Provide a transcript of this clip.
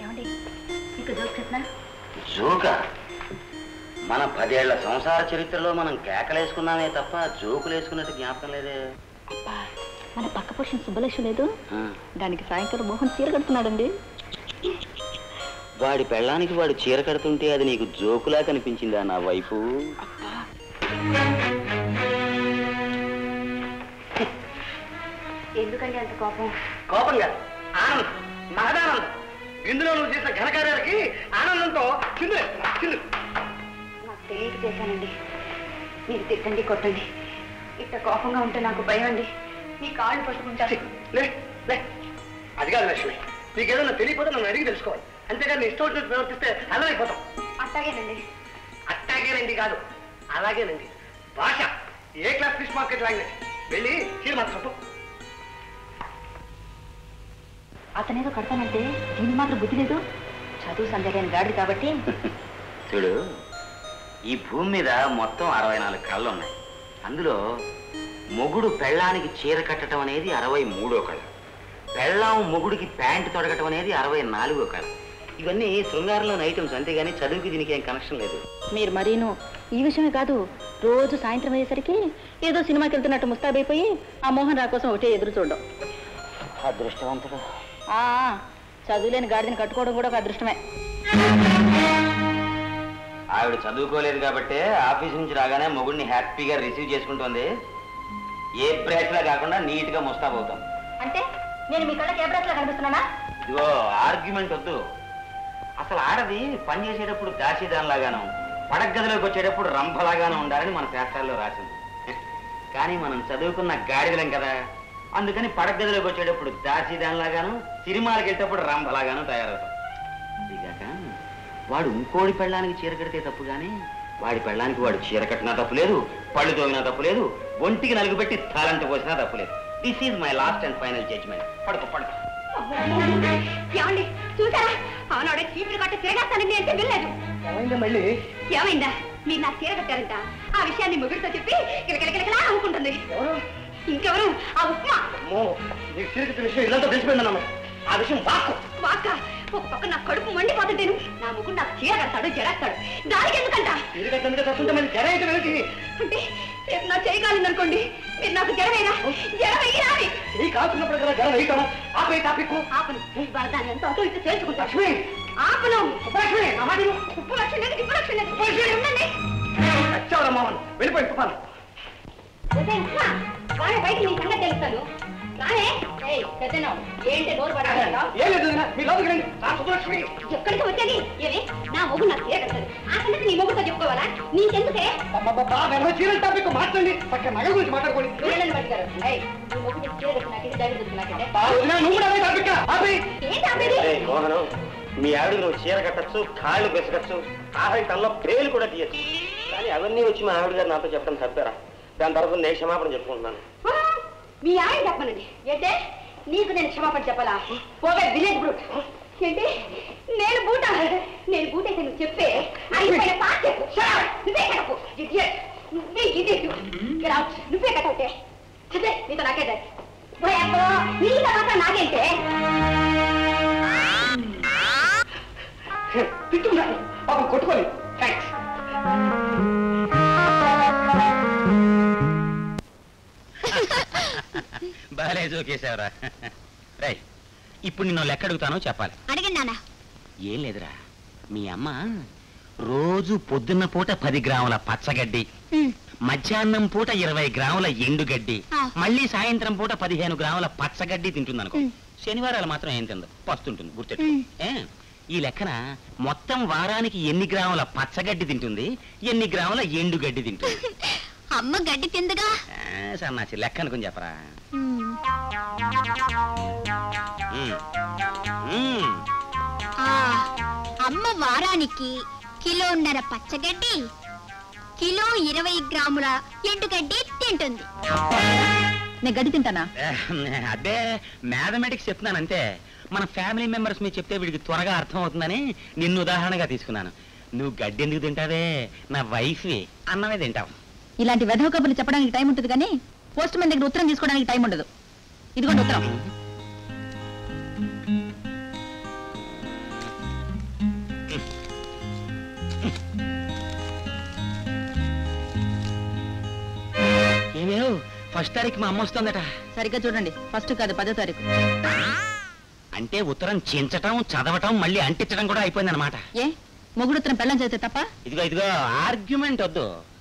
ఏమండి మీకు జోక్ చెప్పనా జోక మన పదేళ్ల సంసార చరిత్రలో మనం కేకలేసుకున్నామే తప్ప జోకులు వేసుకున్నట్టు జ్ఞాపకం లేదే అబ్బా మన పక్క పురుషుని సుబ్బలక్ష్మి లేదు ఆ, దానికి సాయంకాలం మోహన్ చీర కడుతున్నాడండి వాడి పెళ్ళానికి వాడు చీర కడుతుంటే అది నీకు జోకులా కనిపించిందా నా వైపు ఎందుకండి అంత కోపం కోపంగా ఆనందం మహదానందం ఇందులో నువ్వు చేసిన ఘనకార్యాలకి ఆనందంతో చిందు చిందు నాకు తెలియక చేశానండి మీరు తిట్టండి కొట్టండి ఇట్ట కోపంగా ఉంటే నాకు భయం అండి మీ కాళ్ళు పట్టుకుంటారు లే లే అది కాదు లక్ష్మి నీకేదన్నా తెలియకపోతే నన్ను అడిగి తెలుసుకోవాలి అంతేగాని నీ ఇష్టం వచ్చినట్టు ప్రవర్తిస్తే అల్లరైపోతాం అట్టాగేనండి అట్టాగేనండి కాదు అలాగేనండి భాష A class fish market language వెళ్ళి చీర మాత్రం అతనేదో కడతానంటే దీనికి మాత్రం బుద్ధి లేదు చదువు సందేహం గాడి కాబట్టి చూడు ఈ భూమి మీద మొత్తం అరవై నాలుగు కళ్ళు ఉన్నాయి అందులో మొగుడు పెళ్ళానికి చీర కట్టడం అనేది అరవై మూడో కళ పెళ్ళాం మొగుడికి ప్యాంటు తొడగటం అనేది అరవై నాలుగో కళ ఇవన్నీ శృంగారంలోని ఐటమ్స్ అంతేగాని చదువుకి దీనికి ఏం కనెక్షన్ లేదు మీరు మరీను ఈ విషయమే కాదు రోజు సాయంత్రం అయ్యేసరికి ఏదో సినిమాకి వెళ్తున్నట్టు ముస్తాబైపోయి ఆ మోహన్ రా కోసం ఒకటే ఎదురు చూడడం అదృష్టవంతుడు ఆ, చదువులేని గాడిదని కట్టుకోవడం కూడా ఒక అదృష్టమే ఆవిడ చదువుకోలేదు కాబట్టి ఆఫీస్ నుంచి రాగానే మొగుడిని హ్యాపీగా రిసీవ్ చేసుకుంటుంది ఏ బ్రాచ్లా కాకుండా నీట్గా ముస్తాబవుతాం అంటే నేను మీ కళ్ళకి ఏ బ్రాస్లా కనిపిస్తున్నానా ఇదిగో ఆర్గ్యుమెంట్ వద్దు అసలు ఆడది పని చేసేటప్పుడు దాసిదానిలాగాను పడగదిలోకి వచ్చేటప్పుడు రంభలాగాను ఉండాలని మన శాస్త్రాల్లో రాసింది కానీ మనం చదువుకున్న గాడిదలం కదా అందుకని పడగదిలోకి వచ్చేటప్పుడు దాసిదానిలాగాను సినిమాలకు వెళ్ళేటప్పుడు రంభలాగాను తయారవుతాం ఇదిగాక వాడు ఇంకోడి పెళ్ళానికి చీర కడితే తప్పు కానీ వాడి పెళ్ళానికి వాడు చీర కట్టినా తప్పు లేదు పళ్ళు తోగినా తప్పు లేదు ఒంటికి నలుగు పెట్టి తాళంట పోసినా తప్పు లేదు this is my last and final judgement పడుకో పడుకో ఏమండి చూసారా ఆనాడే చీపురు కట్ట తిరగేస్తానండి అంటే వెళ్ళలేదు ఏమైంది మళ్ళీ ఏమైందా మీరు నాకు చీర కట్టారంట ఆ విషయాన్ని ముగ్గురితో చెప్పి కిలకిలకిలకిలా అనుకుంటుంది ఎవరు ఇంకెవరు ఆ ఉప్మా అమ్మో నీకు చీరకి విషయం ఇల్లంతా తెలిసిపోయిందన్నమ్మ ఆ విషయం వాక్కు వాక్క ఒక పక్క నా కడుపు మండిపోతుంటేను నా ముగ్గురు నాకు చీర కడతాడు జడేస్తాడు దానికి ఎందుకంట చీర కట్టినందుకే తప్పుంటే మరి జర అయితే ఏమిటి అంటే రేపు నా చేయగలిందనుకోండి మీరు నాకు జడవేనా జడ వెయ్యాలి నీ కాల్చున్నప్పుడు కదా జర వేయటం ఆపే టాపిక్ ఆపను ఇవాళ దాన్ని ఎంతో అటు ఇటు చేసుకుంటా లక్ష్మి ఆపను లక్ష్మి నా మాట విను. ఉప్పు లక్ష లేదు ఉప్పు లక్ష లేదు ఇక్కడ ఉండండి చచ్చావురా మామను వెళ్ళిపోయి తుఫాను ఉదయం ఉప్మా రానే బయట నీ సంగతి తెలుస్తాను రానే ఏయ్ పెద్దను ఏంటి నోరు పడాలంటావు ఏం లేదు వదినా. మీ లోపలికి రండి ఆ సుబ్బలక్ష్మి ఎక్కడికి వచ్చేది ఏమి నా మొగ్గు నాకు చీర కడతాడు ఆ సంగతి నీ మొగ్గుతో చెప్పుకోవాలా నీకెందుకే అబ్బబ్బబ్బా, వెనక చీరల టాపిక్ మాట్లాడండి పక్క నగల గురించి మాట్లాడుకోండి వెళ్ళండి బట్టి గారు ఏయ్ నీ మొగ్గు నీకు చీర కట్టి నాకు ఇది దగ్గర నాకంటే ఆ వదినా, నువ్వు కూడా అదే టాపిక్ ఆపేయ్. ఏంటి ఆపేది ఏయ్, మోహను మీ ఆవిడకి నువ్వు చీర కట్టచ్చు కాళ్ళు బెసగచ్చు ఆఖరి తనలో పేలు కూడా తీయచ్చు కానీ అవన్నీ వచ్చి మా ఆవిడ గారు నాతో చెప్పడం తప్పారా దాని తరఫున నేను క్షమాపణ చెప్పుకుంటున్నాను ఆ, మీ ఆయన చెప్పనండి ఏంటే నీకు నేను క్షమాపణ చెప్పాలా పోవే విలేజ్ బ్రూట్ ఏంటి నేను బూట నేను బూట అయితే నువ్వు చెప్పే అయిపోయిన పాట చెప్పు Shut up. నువ్వే కట్టకు Idiot. నువ్వే idiot. Get out. నువ్వే కట్టవుతే అదే నీతో నాకే దారి. పోయ్ అబ్బో, నీతో మాత్రం నాకేంటే తిట్టుకున్నాను పాపం కొట్టుకోలేదు థ్యాంక్స్ బాలే జోకేశావురా రై ఇప్పుడు నిన్ను లెక్క అడుగుతానో చెప్పాలి అడగండి నాన్న ఏం లేదురా మీ అమ్మ రోజు పొద్దున్న పూట పది గ్రాముల పచ్చగడ్డి మధ్యాహ్నం పూట ఇరవై గ్రాముల ఎండుగడ్డి ఆ. మళ్ళీ సాయంత్రం పూట పదిహేను గ్రాముల పచ్చగడ్డి తింటుందనుకో ఉమ్. శనివారాలు మాత్రం ఏం తిందు పస్తుంటుంది గుర్తెట్టు ఉమ్. ఏ ఈ లెక్కన మొత్తం వారానికి ఎన్ని గ్రాముల పచ్చగడ్డి తింటుంది ఎన్ని గ్రాముల ఎండుగడ్డి తింటుంది అమ్మ గడ్డి తిందగా ఆ, సన్నాసి లెక్క అనుకుని చెప్పరా ఉమ్. ఉమ్. అమ్మ వారానికి కిలోన్నర పచ్చగడ్డి కిలో ఇరవై గ్రాముల ఎండుగడ్డి తింటుంది నేను గడ్డి తింటానా అదే మ్యాథమెటిక్స్ చెప్తున్నాను అంతే మన ఫ్యామిలీ మెంబర్స్ మీరు చెప్తే వీడికి త్వరగా అర్థం అవుతుందని నిన్ను ఉదాహరణగా తీసుకున్నాను నువ్వు గడ్డి ఎందుకు తింటావే నా వైఫ్ అన్నమే తింటావు ఇలాంటి వెధవ కబుర్లు చెప్పడానికి టైం ఉంటుంది కానీ పోస్ట్ మ్యాన్ దగ్గర ఉత్తరం తీసుకోవడానికి టైం ఉండదు ఇదిగోండి ఉత్తరం ఏమేవ్ ఫస్ట్ తారీఖు మా అమ్మ వస్తుందట సరిగ్గా చూడండి ఫస్ట్ కాదు పదో తారీఖు అంటే ఉత్తరం చించటం చదవటం మళ్ళీ అంటించడం కూడా అయిపోయింది అనమాట ఏ మొగుడు ఉత్తరం పెళ్ళం చేస్తే తప్ప ఇదిగో ఇదిగో ఆర్గ్యుమెంట్ వద్దు